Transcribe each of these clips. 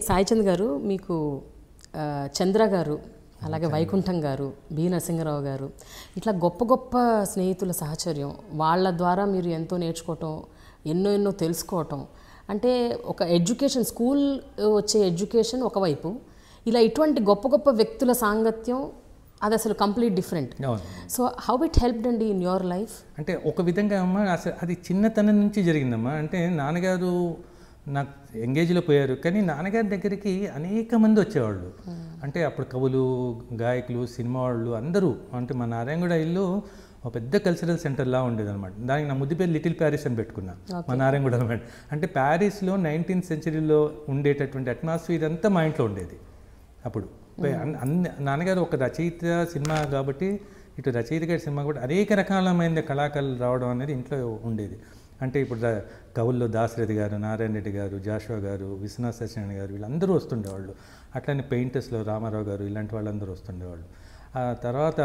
సాయి చంద్ గారు మీకు ఆ, చంద్ర గారు అలాగే వైకుంఠం గారు బి నరసింహరావు గారు ఇట్లా గొప్ప గొప్ప స్నేహితుల సహచర్యం వాళ్ళ ద్వారా మీరు ఎంతో నేర్చుకోవటం ఎన్నో ఎన్నో తెలుసుకోవటం అంటే ఒక ఎడ్యుకేషన్ స్కూల్ వచ్చే ఎడ్యుకేషన్ ఒకవైపు ఇలా ఇటువంటి గొప్ప గొప్ప వ్యక్తుల సాంగత్యం అది అసలు కంప్లీట్ డిఫరెంట్ అవును సో హౌ ఇట్ హెల్ప్డ్ అండి ఇన్ యువర్ లైఫ్ అంటే ఒక విధంగా అమ్మ అసలు అది చిన్నతనం నుంచి జరిగిందమ్మా అంటే నాన్నగారు నాకు ఎంగేజ్లో పోయారు కానీ నాన్నగారి దగ్గరికి అనేక మంది వచ్చేవాళ్ళు అంటే అప్పుడు కవులు గాయకులు సినిమా వాళ్ళు అందరూ అంటే మా నారాయణగూడ ఇల్లు ఒక పెద్ద కల్చరల్ సెంటర్లా ఉండేది అనమాట దానికి నా ముద్దు పేరు లిటిల్ ప్యారిస్ అని పెట్టుకున్నా మా నారాయణగూడ అనమాట అంటే ప్యారిస్లో నైన్టీన్త్ సెంచరీలో ఉండేటటువంటి అట్మాస్ఫియర్ అంతా మా ఇంట్లో ఉండేది అప్పుడు పై- అన్- అన్ని నాన్నగారు ఒక రచయిత సినిమా కాబట్టి ఇటు రచయిత గారి సినిమా కూడా అనేక రకాలమైన కళాకారులు రావడం అనేది ఇంట్లో ఉండేది అంటే ఇప్పుడు ర- కవుల్లో దాశరథి గారు నారాయణ రెడ్డి గారు జాషువా గారు విశ్వనాథ్ సత్యనారాయణ గారు వీళ్ళందరూ వస్తుండేవాళ్ళు అట్లనే పెయింటర్స్లో రామారావు గారు ఇలాంటి వాళ్ళందరూ వస్తుండేవాళ్ళు ఆ తర్వాత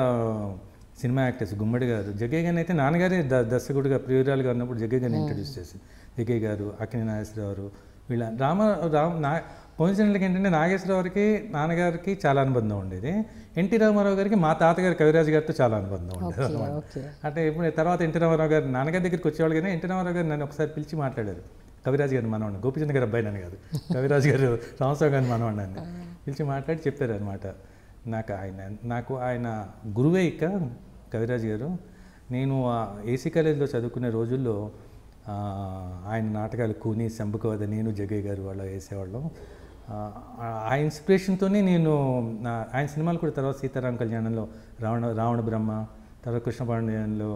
సినిమా యాక్టర్స్ గుమ్మడి గారు జగ్గయ్య గారిని అయితే నాన్నగారే ద దర్శకుడిగా ప్రియురాలుగా ఉన్నప్పుడు జగ్గయ్య గారిని ఇంట్రడ్యూస్ చేసింది జగ్గయ్య గారు అక్కినే నాగేశ్వరరావు గారు వీళ్ళ రామ రామ్ నా కోయిన్సిడెంట్లకి ఏంటంటే నాగేశ్వరరావుకి నాన్నగారికి చాలా అనుబంధం ఉండేది ఎన్టీ రామారావు గారికి మా తాతగారు కవిరాజు గారితో చాలా అనుబంధం ఉండేది అన్నమాట. ఓకే అంటే ఇప్పుడు తర్వాత ఎన్టీ రామారావు గారు నాన్నగారి దగ్గరికి వచ్చేవాళ్ళు కానీ ఎన్టీ రామారావు గారు నన్ను ఒకసారి పిలిచి మాట్లాడారు కవిరాజు గారిని మనవాడిని గోపిచంద్ గారు అబ్బాయి నన్ను కాదు కవిరాజు గారు రామస్వామి గారిని మనవాడిని నన్ను పిలిచి మాట్లాడి చెప్పారు అనమాట నాకు ఆయన నాకు ఆయన గురువే ఇక కవిరాజు గారు నేను ఆ ఏసీ కాలేజీలో చదువుకునే రోజుల్లో ఆ, ఆయన నాటకాలు కూని శంభుకవద నేను జగయ్య గారు వాళ్ళు వేసేవాళ్ళం ఆ, ఆ ఇన్స్పిరేషన్తోనే నేను నా ఆయన సినిమాలు కూడా తర్వాత సీతారాం కళ్యాణంలో రావణ రావణ బ్రహ్మ తర్వాత కృష్ణపాండ్యంలో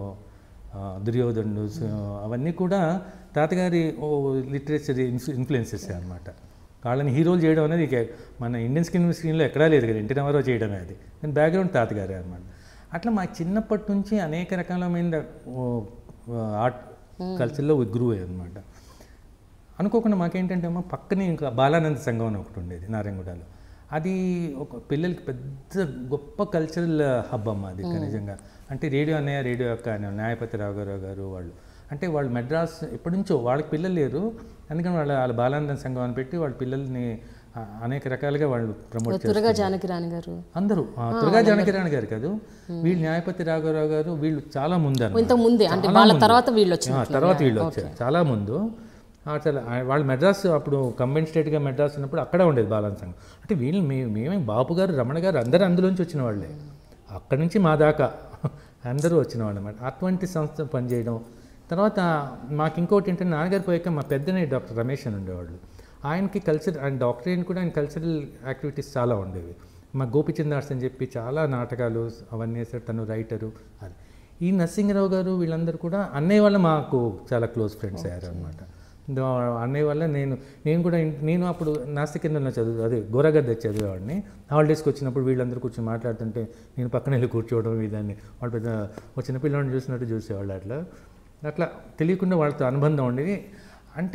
దుర్యోధనుడు సో అవన్నీ కూడా తాతగారి ఓ లిటరేచర్ ఇన్ఫ్లుయెన్సెస్ అనమాట వాళ్ళని హీరోలు చేయడం అనేది ఇక మన ఇండియన్ స్క్రీన్ స్క్రీన్లో ఎక్కడా లేదు కదా ఎన్టీ రామారావు చేయడమే అది కానీ బ్యాక్గ్రౌండ్ తాతగారే అనమాట అట్లా మా చిన్నప్పటి నుంచి అనేక రకాలమైన ఓ, ఆర్ట్ కల్చర్లో గురువు అనమాట అనుకోకుండా మాకేంటంటే అమ్మ పక్కనే ఇంకా బాలానంద సంఘం అని ఒకటి ఉండేది నారాయణగూడలో అది ఒక పిల్లలకి పెద్ద గొప్ప కల్చరల్ హబ్ అమ్మ అది ఇక నిజంగా అంటే రేడియో అన్నయ్య రేడియో అక్క అని న్యాయపతి రాఘవరావు గారు వాళ్ళు అంటే వాళ్ళు మెడ్రాస్ ఎప్పటి నుంచో వాళ్ళకి పిల్లలు లేరు అందుకని వాళ్ళ వాళ్ళ బాలానంద సంఘం అని పెట్టి వాళ్ళ పిల్లల్ని ఆ, అనేక రకాలుగా వాళ్ళు ప్రమోట్ చేస్తారు త్వరగా జానకి రాణి గారు అందరూ ఆ, దుర్గా జానకిరాణ్ గారు కాదు వీళ్ళు న్యాయపతి రాఘవరావు గారు వీళ్ళు చాలా ముందు అన్నమాట. ఇంత ముందే అంటే చాలా వాళ్ళ ముందు. తర్వాత వీళ్ళు వచ్చి ఆ, తర్వాత వీళ్ళు వచ్చారు చాలా ముందు ఆ, చాలా ఆ, వాళ్ళు మెడ్రాస్ అప్పుడు కంబైన్ స్టేట్గా మెడ్రాస్ ఉన్నప్పుడు అక్కడ ఉండేది బాలన్ సంఘం అంటే వీళ్ళు మే మేమే బాపు గారు రమణ గారు అందరూ అందులోంచి వచ్చిన వాళ్ళే అక్కడి నుంచి మా దాకా అందరూ వచ్చిన వాళ్ళు అనమాట అటువంటి సంస్థ పనిచేయడం తర్వాత మాకు ఇంకోటి ఏంటంటే నాన్నగారు పోయాక మా పెద్దనే డాక్టర్ రమేష్ అని ఉండేవాళ్ళు ఆయనకి కల్చర్ ఆయన డాక్టర్ అయిన కూడా ఆయన కల్చరల్ యాక్టివిటీస్ చాలా ఉండేవి మా గోపిచందార్స్ అని చెప్పి చాలా నాటకాలు అవన్నీ వేసారు తను రైటరు అది ఈ నరసింహరావు గారు వీళ్ళందరూ కూడా అన్నయ్య వల్ల మాకు చాలా క్లోజ్ ఫ్రెండ్స్ అయ్యారు అనమాట అన్నయ్య వల్ల నేను నేను కూడా ఇన్- నేను అప్పుడు నాస్తికేంద్రంలో చదువు అదే గోరగద్ద చదివేవాడిని హాలిడేస్కి వచ్చినప్పుడు వీళ్ళందరూ కూర్చొని మాట్లాడుతుంటే నేను పక్కన వెళ్ళి కూర్చోవడం ఇదాన్ని వాళ్ళు పెద్ద ఒక చిన్న పిల్లవాడిని చూసినట్టు చూసేవాళ్ళు అట్లా అట్లా తెలియకుండా వాళ్ళతో అనుబంధం ఉండేది అంటే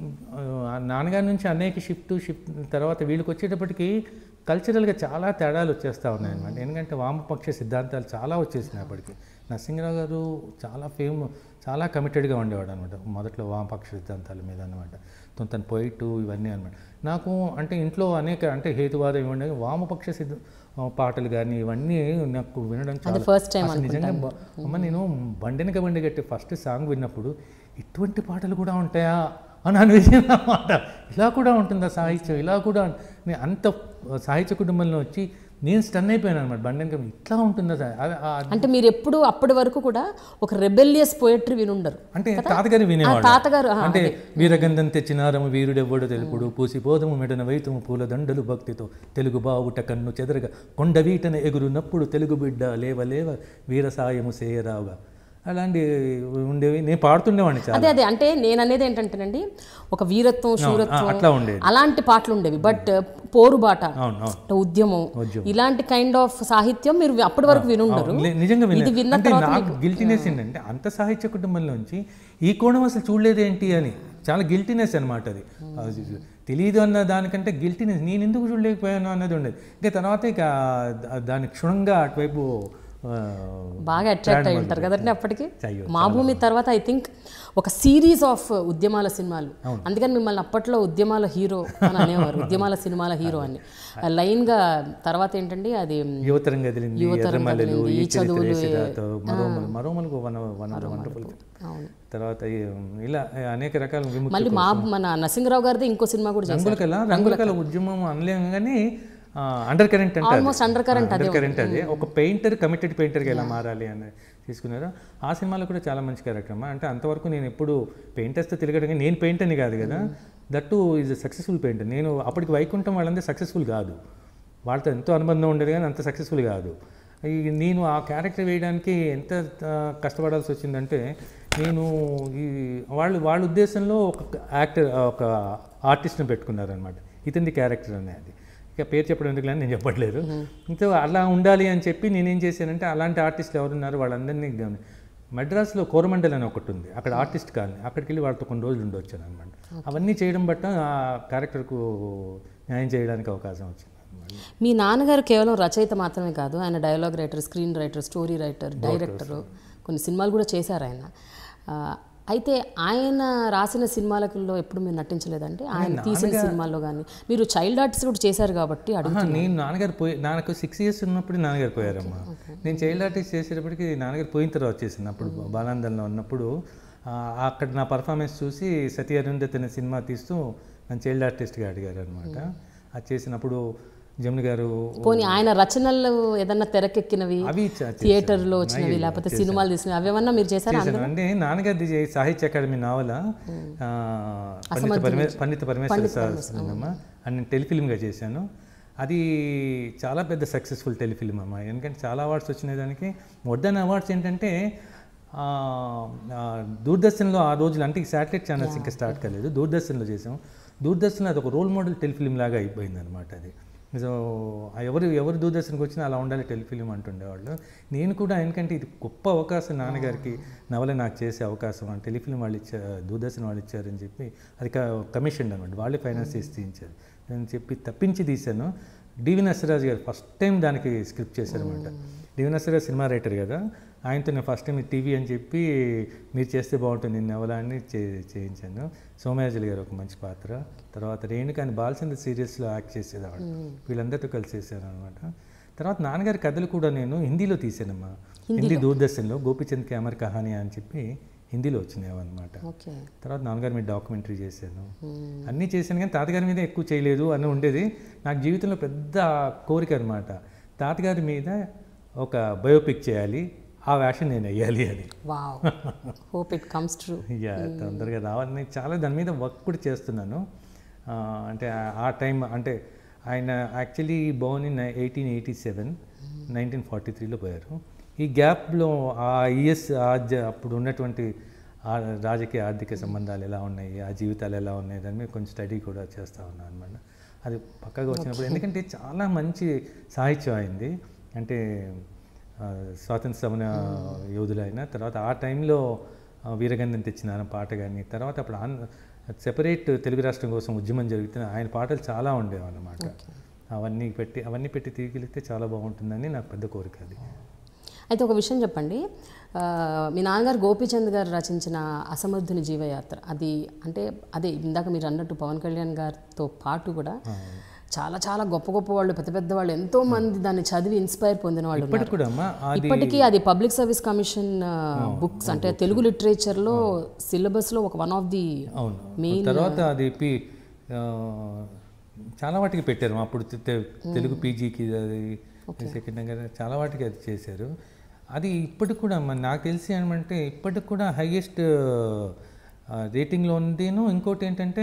ఆ, నాన్నగారి నుంచి అన్నయ్యకి షిఫ్ట్ షిఫ్ట్ తర్వాత వీళ్ళకి వచ్చేటప్పటికి కల్చరల్గా చాలా తేడాలు వచ్చేస్తూ ఉన్నాయి అనమాట ఎందుకంటే వామపక్ష సిద్ధాంతాలు చాలా వచ్చేసినాయి అప్పటికి నరసింహరావు గారు చాలా ఫేమ్ చాలా కమిటెడ్గా ఉండేవాడు అనమాట మొదట్లో వామపక్ష సిద్ధాంతాల మీద అనమాట తన పొయిట్ ఇవన్నీ అనమాట నాకు అంటే ఇంట్లో అనేక అంటే హేతువాదం ఇవ్వండి వామపక్ష సిద్ధ ఆ, పాటలు కానీ ఇవన్నీ నాకు వినడం చాలా ఫస్ట్ టైం అసలు నిజంగా బ- అమ్మ నేను బండెనక బండి కట్టి ఫస్ట్ సాంగ్ విన్నప్పుడు ఇటువంటి పాటలు కూడా ఉంటాయా అని అనిపించింది అన్నమాట ఇలా కూడా ఉంటుందా సాహిత్యం ఇలా కూడా ఉం- నేను అంత సాహిత్య కుటుంబంలో వచ్చి నేను స్టన్ అయిపోయాను అనమాట బండెనక ఇట్లా ఉంటుందా సా- ఆ- ఆ- అంటే మీరు ఎప్పుడు అప్పటి వరకు కూడా ఒక రెబెలియస్ పోయట్రీ వినుండరు అంటే తాతగారు వినేవాడు తాతగారు ఆ, అంటే వీరగంధం తెచ్చినారము వీరుడెవ్వడు తెలుపుడు పూసిపోదము మెడన వైతము పూల దండలు భక్తితో తెలుగు బావుట కన్ను చెదరగా కొండ వీటన ఎగురునప్పుడు తెలుగు బిడ్డ లేవ లేవ వీర సాయము సేయరావుగా అలాంటి ఉండేవి నేను పాడుతుండేవాడిని చాలా అదే అదే అంటే నేను అనేది ఏంటంటేనండి ఒక వీరత్వం ఆ, శూరత్వం అట్లా ఉండేది అలాంటి పాటలు ఉండేవి బట్ పోరుబాట అవును అవును అంటే ఉద్యమం ఇలాంటి కైండ్ ఆఫ్ సాహిత్యం మీరు అప్పటి వరకు వినుండరు లే- నిజంగా ఇది వినలేదు. విన్న అంటే తర్వాత నాకు గిల్టీనెస్ ఏంటంటే అంత సాహిత్య కుటుంబంలోంచి ఈ కోణం అసలు చూడలేదేంటి అని చాలా గిల్టీనెస్ అనమాట అది అది తెలియదు అన్న దానికంటే గిల్టీనెస్ నేను ఎందుకు చూడలేకపోయాను అన్నది ఉండేది ఇంకా తర్వాత ఇక దా- దాన్ని క్షుణ్ణంగా అటువైపు ఆ, బాగా అట్రాక్ట్ అయి ఉంటారు కదండి అప్పటికి అయ్యో, మా భూమి తర్వాత ఐ థింక్ ఒక సిరీస్ ఆఫ్ ఉద్యమాల సినిమాలు అందుకని మిమ్మల్ని అప్పట్లో ఉద్యమాల హీరో అని అనేవారు ఉద్యమాల సినిమాల హీరో అని లైన్గా తర్వాత ఏంటండి అది యువతరం కదిలింది యువతరం ఎర్రమల్లెలు కదిలింది, ఈ ఈ చదువులు, చదువులు మరోమలు మరోమలకు వన వన వండర్ఫుల్ అవును తర్వాత ఈ- ఇలా అనేక రకాల విముక్తి మళ్ళీ మా మన నరసింహరావు గారిది ఇంకో సినిమా కూడా చేశారు రంగుల కల రంగుల కల ఉద్యమం అనలేము కానీ అండర్ కరెంట్ అంటే almost under current under current అదే ఒక పెయింటర్ కమిటెడ్ పెయింటర్గా ఎలా మారాలి అని తీసుకున్నారు ఆ సినిమాలో కూడా చాలా మంచి క్యారెక్టర్ అమ్మా అంటే అంతవరకు నేను ఎప్పుడు పెయింటర్స్తో తిరగడం కానీ నేను పెయింటర్ని కాదు కదా దట్టు ఈజ్ సక్సెస్ఫుల్ పెయింటర్ నేను అప్పటికి వైకుంఠం వాళ్ళందరూ సక్సెస్ఫుల్ కాదు వాళ్ళతో ఎంతో అనుబంధం ఉండేది కానీ అంత సక్సెస్ఫుల్ కాదు ఈ నేను ఆ క్యారెక్టర్ వేయడానికి ఎంత ఆ, కష్టపడాల్సి వచ్చిందంటే నేను ఈ వాళ్ళు వాళ్ళ ఉద్దేశంలో ఒక యాక్టర్ ఒక ఆర్టిస్ట్ని పెట్టుకున్నారనమాట ఇతని క్యారెక్టర్ అనేది ఇక పేరు చెప్పడం ఎందుకు నేను చెప్పట్లేదు ఇంతో అలా ఉండాలి అని చెప్పి నేనేం చేశానంటే అలాంటి ఆర్టిస్టులు ఎవరున్నారు వాళ్ళందరినీ గమని- మద్రాసులో కోరమండల్ అని ఒకటి ఉంది అక్కడ ఆర్టిస్ట్ కాలనీ అక్కడికి వెళ్ళి వాళ్ళతో కొన్ని రోజులు ఉండొచ్చాను అనమాట అవన్నీ చేయడం బట్ట ఆ క్యారెక్టర్కు న్యాయం చేయడానికి అవకాశం వచ్చింది అన్నమాట. మీ నాన్నగారు కేవలం రచయిత మాత్రమే కాదు ఆయన dialogue writer screen writer story writer director కొన్ని సినిమాలు కూడా చేశారు ఆయన ఆ, అయితే ఆయన రాసిన సినిమాలలో ఎప్పుడు మీరు నటించలేదండి ఆయన తీసిన సినిమాల్లో కానీ మీరు చైల్డ్ ఆర్టిస్ట్ కూడా చేశారు కాబట్టి అడుగు ఆహా, నేను నాన్నగారు పోయి నాకు సిక్స్ ఇయర్స్ ఉన్నప్పుడు నాన్నగారు పోయారమ్మా నేను చైల్డ్ ఆర్టిస్ట్ చేసేటప్పటికి నాన్నగారు పోయిన తర్వాత చేసింది అప్పుడు బాలానందంలో ఉన్నప్పుడు ఆ, అక్కడ నా పర్ఫార్మెన్స్ చూసి సతీ అరుంధతి అనే సినిమా తీస్తూ నన్ను చైల్డ్ ఆర్టిస్ట్గా అడిగారు అనమాట అది చేసినప్పుడు జమున గారు పోనీ ఆయన రచనలు ఏదన్నా తెరకెక్కినవి అవి చ- థియేటర్లో వచ్చినవి లేకపోతే సినిమాలు తీసినవి అవేమన్నా మీరు చేశారా చేశాను అంటే నాన్నగారిది చే- సాహిత్య అకాడమీ నావల ఆ, పండిత పరమే పండిత పరమేశ్వర శాస్త్రమ్మ అని నేను టెలిఫిల్మ్గా చేశాను అది చాలా పెద్ద సక్సెస్ఫుల్ టెలిఫిల్మ్ అమ్మ ఎందుకంటే చాలా అవార్డ్స్ వచ్చినాయి దానికి మోర్ దెన్ అవార్డ్స్ ఏంటంటే ఆ, ఆ, దూరదర్శన్లో ఆ రోజులు అంటే శాటిలైట్ ఛానల్స్ ఇంకా స్టార్ట్ కాలేదు దూరదర్శన్లో చేసాం దూరదర్శన్లో అది ఒక రోల్ మోడల్ టెలిఫిల్మ్ లాగా అయిపోయింది అనమాట అది సో ఆ ఎవరు ఎవరు దూరదర్శన్కి వచ్చినా అలా ఉండాలి టెలిఫిలిం అంటుండేవాళ్ళు నేను కూడా ఎందుకంటే ఇది గొప్ప అవకాశం నాన్నగారికి నవల నాకు చేసే అవకాశం అని టెలిఫిలిం వాళ్ళు ఇచ్చారు దూరదర్శన్ వాళ్ళు ఇచ్చారని చెప్పి అది కమిషన్ అనమాట వాళ్ళే ఫైనాన్స్ చేసి తీయించారు అని చెప్పి తప్పించి తీశాను డివి నసరాజు గారు ఫస్ట్ టైం దానికి స్క్రిప్ట్ చేశారనమాట డివి నసరాజు సినిమా రైటర్ కదా ఆయనతో నేను ఫస్ట్ టైం టీవీ అని చెప్పి మీరు చేస్తే బాగుంటుంది ఈ నవల అని చే చేయించాను సోమయాజులు గారు ఒక మంచి పాత్ర తర్వాత రేణుక అని బాలచంద్ర సీరియల్స్లో యాక్ట్ చేసేదాడు వీళ్ళందరితో కలిసి చేశాను అనమాట తర్వాత నాన్నగారి కథలు కూడా నేను హిందీలో తీసానమ్మా హిందీ దూరదర్శన్లో గోపిచంద్ కెమెర్ కహాని అని చెప్పి హిందీలో వచ్చినాయి అనమాట ఓకే తర్వాత నాన్నగారి మీద డాక్యుమెంటరీ చేశాను అన్నీ చేశాను కానీ తాతగారి మీద ఎక్కువ చేయలేదు అని ఉండేది నాకు జీవితంలో పెద్ద కోరిక అనమాట తాతగారి మీద ఒక బయోపిక్ చేయాలి ఆ వేషం నేను వేయాలి అని wow hope it comes true yeah తొందరగా రావాలని చాలా దాని మీద వర్క్ కూడా చేస్తున్నాను ఆ, అంటే ఆ- ఆ టైం అంటే ఆయన actually born in eighteen eighty seven nineteen forty త్రీలో పోయారు ఈ గ్యాప్లో ఆ ఇయర్స్ ఆ జ- అప్పుడు ఉన్నటువంటి ఆ రాజకీయ ఆర్థిక సంబంధాలు ఎలా ఉన్నాయి ఆ జీవితాలు ఎలా ఉన్నాయి దాని మీద కొంచెం స్టడీ కూడా చేస్తూ ఉన్నాను అనమాట అది పక్కగా వచ్చినప్పుడు ఎందుకంటే చాలా మంచి సాహిత్యం అయింది అంటే ఆ, స్వాతంత్ర సమర యోధులైన తర్వాత ఆ టైంలో ఆ, వీరగంధం తెచ్చిన ఆయన పాట కానీ తర్వాత అప్పుడు ఆన్ సెపరేట్ తెలుగు రాష్ట్రం కోసం ఉద్యమం జరుగుతున్న ఆయన పాటలు చాలా ఉండేవి అన్నమాట అవన్నీ పెట్టి అవన్నీ పెట్టి తీగలిగితే చాలా బాగుంటుందని నాకు పెద్ద కోరిక అది అయితే ఒక విషయం చెప్పండి ఆ, మీ నాన్నగారు గోపీచంద్ గారు రచించిన అసమర్థుని జీవయాత్ర అది అంటే అదే ఇందాక మీరు అన్నట్టు పవన్ కళ్యాణ్ గారితో పాటు కూడా చాలా చాలా గొప్ప గొప్ప వాళ్ళు పెద్ద పెద్ద వాళ్ళు ఎంతో మంది దాన్ని చదివి ఇన్స్పైర్ పొందిన వాళ్ళు ఉన్నారు. ఇప్పటికి కూడా అమ్మా అది ఇప్పటికీ అది పబ్లిక్ సర్వీస్ కమిషన్ బుక్స్ అంటే తెలుగు లిటరేచర్లో సిలబస్లో ఒక వన్ ఆఫ్ ది అవును తర్వాత అది పి ఆ, చాలా వాటికి పెట్టారు అప్పుడు తె- తె- తెలుగు పీజీకి అది సెకండ్ కదా చాలా వాటికి అది చేశారు అది ఇప్పటికి కూడా మన నాకు తెలిసి ఏమంటే ఇప్పటికి కూడా హైయెస్ట్ రేటింగ్లో ఉందేను ఇంకోటి ఏంటంటే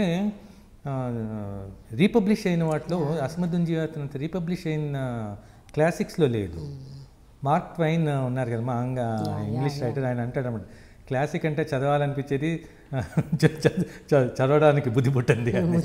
రీపబ్లిష్ అయిన వాటిలో అసమదున్ జీవాతనంత రీపబ్లిష్ అయిన క్లాసిక్స్లో లేదు మార్క్ ట్వైన్ ఉన్నారు కదా మా అంగ ఇంగ్లీష్ రైటర్ ఆయన అంటాడు అన్నమాట క్లాసిక్ అంటే చదవాలనిపించేది చ- చ- చ- చదవడానికి బుద్ధి పుట్టింది అని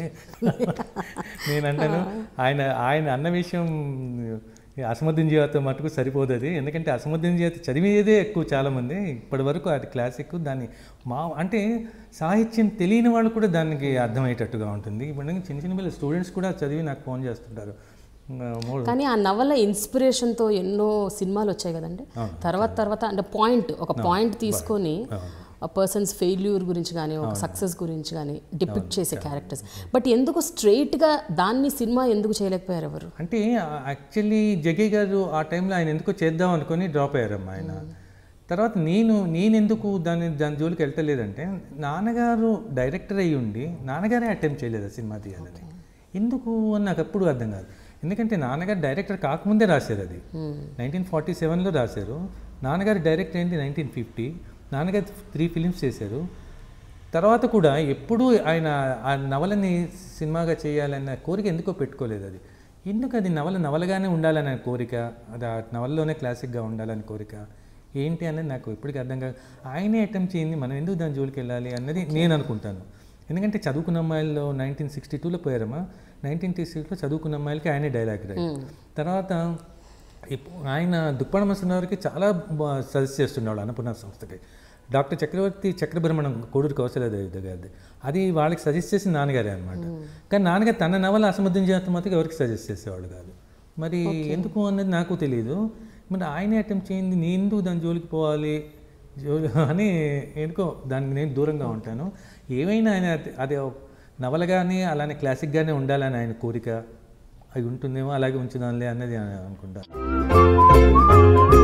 నేను అంటాను ఆయన ఆయన అన్న విషయం అసమర్థం జీవిత మటుకు సరిపోదు అది ఎందుకంటే అసమర్థం జీవిత చదివేదే ఎక్కువ చాలామంది ఇప్పటి వరకు అది క్లాసిక్ దాన్ని మా అంటే సాహిత్యం తెలియని వాళ్ళు కూడా దానికి అర్థమయ్యేటట్టుగా ఉంటుంది ఇప్పుడు చిన్న చిన్న పిల్లలు స్టూడెంట్స్ కూడా చదివి నాకు ఫోన్ చేస్తుంటారు ఇంకా మూడు కానీ ఆ నవల ఇన్స్పిరేషన్తో ఎన్నో సినిమాలు వచ్చాయి కదండి తర్వాత తర్వాత అంటే పాయింట్ ఒక పాయింట్ తీసుకొని ఆ పర్సన్స్ ఫెయిల్యూర్ గురించి కానీ ఒక సక్సెస్ గురించి కానీ డిపిక్ట్ చేసే క్యారెక్టర్స్ బట్ ఎందుకు స్ట్రైట్గా దాన్ని సినిమా ఎందుకు చేయలేకపోయారు ఎవరు అంటే యాక్చువల్లీ జగీ గారు ఆ టైంలో ఆయన ఎందుకో చేద్దాం అనుకొని డ్రాప్ అయ్యారమ్మా ఆయన తర్వాత నేను నేను ఎందుకు దాని దాని జోలికి వెళ్తలేదంటే నాన్నగారు డైరెక్టర్ అయ్యి ఉండి నాన్నగారే అటెంప్ట్ చేయలేదు ఆ సినిమా తీయాలని ఎందుకు అని నాకు ఎప్పుడు అర్థం కాదు ఎందుకంటే నాన్నగారు డైరెక్టర్ కాకముందే రాశారు అది నైన్టీన్ ఫార్టీ సెవెన్లో రాశారు నాన్నగారు డైరెక్టర్ అయింది నైన్టీన్ ఫిఫ్టీ నాన్నగారు త్రీ ఫిలిమ్స్ చేశారు తర్వాత కూడా ఎప్పుడూ ఆయన ఆ నవలని సినిమాగా చేయాలన్న కోరిక ఎందుకో పెట్టుకోలేదు అది ఎందుకు అది నవల నవలగానే ఉండాలనే కోరిక అది ఆ నవలలోనే క్లాసిక్గా ఉండాలని కోరిక ఏంటి అనేది నాకు ఎప్పటికీ అర్థం కాదు ఆయనే అటెంప్ట్ చేయింది మనం ఎందుకు దాని జోలికి వెళ్ళాలి అన్నది నేను అనుకుంటాను ఎందుకంటే చదువుకున్న అమ్మాయిల్లో నైన్టీన్ సిక్స్టీ టూలో పోయారమ్మా నైన్టీన్ సిక్స్టీలో చదువుకున్న అమ్మాయిలకి ఆయనే డైలాగ్ రైట్ తర్వాత ఇప్పు- ఆయన దుప్పణ మసనవారికి చాలా సజెస్ట్ చేస్తున్నాడు అన్నపూర్ణ సంస్థకి డాక్టర్ చక్రవర్తి చక్రబ్రహ్మణం కోడూరు కౌశలదేవి గారిది అది వాళ్ళకి సజెస్ట్ చేసిన నాన్నగారే అనమాట కానీ నాన్నగారు తన నవల అసమర్థం చేత మాత్రం ఎవరికి సజెస్ట్ చేసేవాళ్ళు కాదు మరి ఎందుకు అన్నది నాకు తెలియదు మరి ఆయనే అటెంప్ట్ చేయింది నేను ఎందుకు దాని జోలికి పోవాలి జోలి అని ఎందుకో దానికి నేను దూరంగా ఉంటాను ఏమైనా ఆయన అది- అది నవలగానే అలానే క్లాసిక్గానే ఉండాలని ఆయన కోరిక అవి ఉంటుందేమో అలాగే ఉంచుదాంలే అన్నది అనుకుంటా